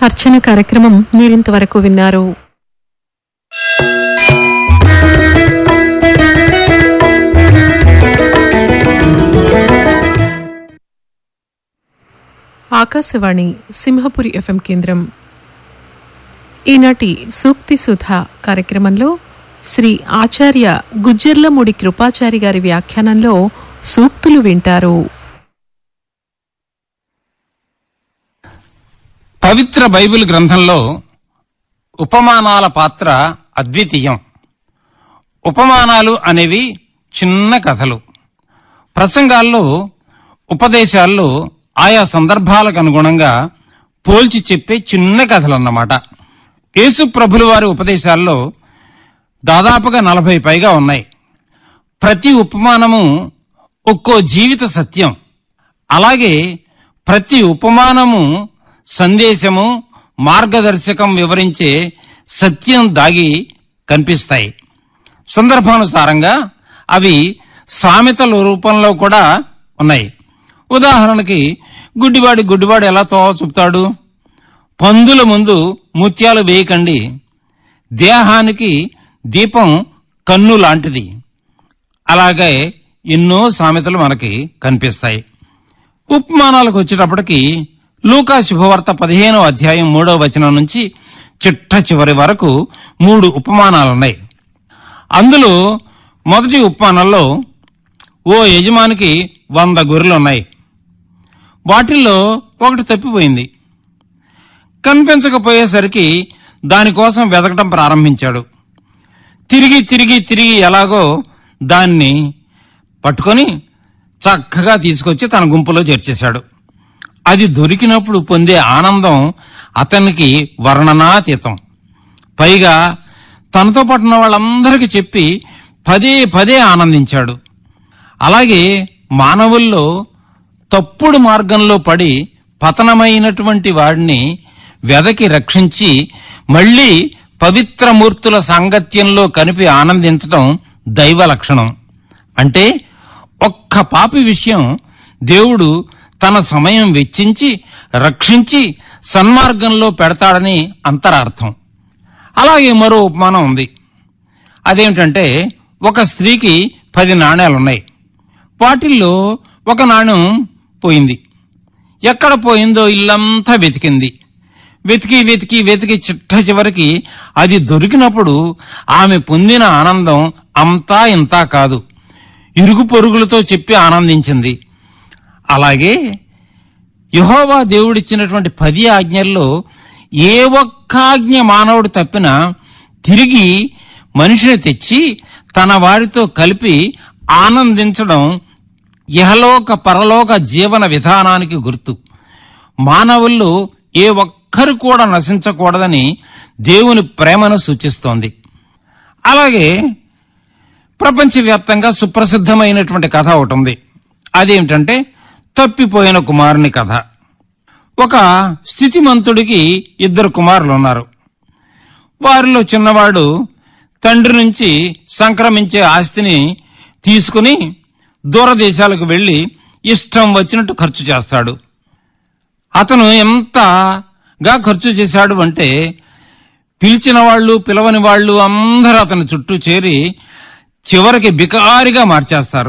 అర్చన కార్యక్రమం మీరింతవరకు విన్నారు ఆకాశవాణి సింహపురి ఎఫ్ఎం కేంద్రం ఈనాటి సూక్తి సుధ కార్యక్రమంలో శ్రీ ఆచార్య గుజ్జర్లముడి కృపాచారి గారి వ్యాఖ్యానంలో సూక్తులు వింటారు పవిత్ర బైబిల్ గ్రంథంలో ఉపమానాల పాత్ర అద్వితీయం ఉపమానాలు అనేవి చిన్న కథలు ప్రసంగాల్లో ఉపదేశాల్లో ఆయా సందర్భాలకు అనుగుణంగా పోల్చి చెప్పే చిన్న కథలు అన్నమాట యేసు ప్రభుల వారి ఉపదేశాల్లో దాదాపుగా నలభై పైగా ఉన్నాయి ప్రతి ఉపమానము ఒక్కో జీవిత సత్యం అలాగే ప్రతి ఉపమానము సందేశము మార్గదర్శకం వివరించే సత్యం దాగి కనిపిస్తాయి సందర్భానుసారంగా అవి సామెతల రూపంలో కూడా ఉన్నాయి ఉదాహరణకి గుడ్డివాడి గుడ్డివాడు ఎలా తోవ చూపుతాడు పందుల ముందు ముత్యాలు వేయకండి దేహానికి దీపం కన్ను లాంటిది అలాగే ఎన్నో సామెతలు మనకి కనిపిస్తాయి ఉపమానాలకు వచ్చేటప్పటికి లూకా శుభవార్త పదిహేనో అధ్యాయం మూడో వచనం నుంచి చిట్ట చివరి వరకు మూడు ఉపమానాలున్నాయి అందులో మొదటి ఉపమానంలో ఓ యజమానికి వంద గొర్రెలున్నాయి వాటిల్లో ఒకటి తప్పిపోయింది కనిపించకపోయేసరికి దానికోసం వెతకటం ప్రారంభించాడు తిరిగి తిరిగి తిరిగి ఎలాగో దాన్ని పట్టుకొని చక్కగా తీసుకొచ్చి తన గుంపులో చేర్చేశాడు అది దొరికినప్పుడు పొందే ఆనందం అతనికి వర్ణనాతీతం పైగా తనతో పట్టిన వాళ్ళందరికీ చెప్పి పదే పదే ఆనందించాడు అలాగే మానవుల్లో తప్పుడు మార్గంలో పడి పతనమైనటువంటి వాడిని వెదకి రక్షించి మళ్ళీ పవిత్రమూర్తుల సాంగత్యంలో కనిపి ఆనందించడం దైవ లక్షణం అంటే ఒక్క పాపి విషయం దేవుడు తన సమయం వెచ్చించి రక్షించి సన్మార్గంలో పెడతాడని అంతరార్థం అలాగే మరో ఉపమానం ఉంది అదేమిటంటే ఒక స్త్రీకి పది నాణేలున్నాయి వాటిల్లో ఒక నాణ్యం పోయింది ఎక్కడ పోయిందో ఇల్లంతా వెతికింది వెతికి వెతికి వెతికి చిట్ట చివరికి అది దొరికినప్పుడు ఆమె పొందిన ఆనందం అంతా ఇంతా కాదు ఇరుగు పొరుగులతో చెప్పి ఆనందించింది అలాగే యహోవా దేవుడిచ్చినటువంటి పది ఆజ్ఞల్లో ఏ ఒక్క ఆజ్ఞ మానవుడు తప్పినా తిరిగి మనిషిని తెచ్చి తన వారితో కలిపి ఆనందించడం ఇహలోక పరలోక జీవన విధానానికి గుర్తు మానవుల్లో ఏ ఒక్కరు కూడా నశించకూడదని దేవుని ప్రేమను సూచిస్తోంది అలాగే ప్రపంచవ్యాప్తంగా సుప్రసిద్ధమైనటువంటి కథ ఒకటి ఉంది అదేమిటంటే తప్పిపోయిన కుమారుని కథ ఒక స్థితిమంతుడికి ఇద్దరు కుమారులు ఉన్నారు వారిలో చిన్నవాడు తండ్రి నుంచి సంక్రమించే ఆస్తిని తీసుకుని దూరదేశాలకు వెళ్లి ఇష్టం వచ్చినట్టు ఖర్చు చేస్తాడు అతను ఎంతగా ఖర్చు చేశాడు అంటే పిలిచిన వాళ్ళు పిలవని వాళ్ళు అందరూ అతని చుట్టూ చేరి చివరికి బికారిగా మార్చేస్తారు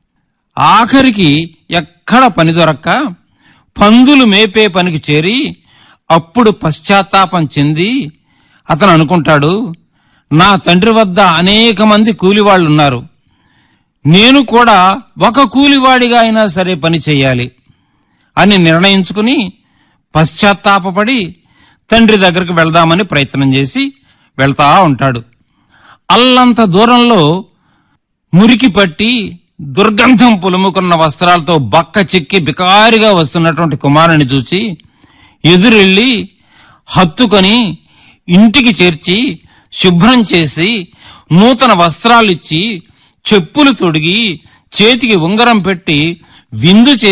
ఆఖరికి ఎక్కడ పని దొరక్క పందులు మేపే పనికి చేరి అప్పుడు పశ్చాత్తాపం చెంది అతను అనుకుంటాడు నా తండ్రి వద్ద అనేక మంది కూలివాళ్లున్నారు నేను కూడా ఒక కూలివాడిగా అయినా సరే పని చెయ్యాలి అని నిర్ణయించుకుని పశ్చాత్తాపపడి తండ్రి దగ్గరికి వెళ్దామని ప్రయత్నం చేసి వెళ్తా ఉంటాడు అల్లంత దూరంలో మురికి పట్టి దుర్గంధం పులుముకున్న వస్త్రాలతో బక్క చిక్కి బికారిగా వస్తున్నటువంటి కుమారుని చూచి ఎదురెళ్ళి హత్తుకొని ఇంటికి చేర్చి శుభ్రం చేసి నూతన వస్త్రాలిచ్చి చెప్పులు తొడిగి చేతికి ఉంగరం పెట్టి విందు చే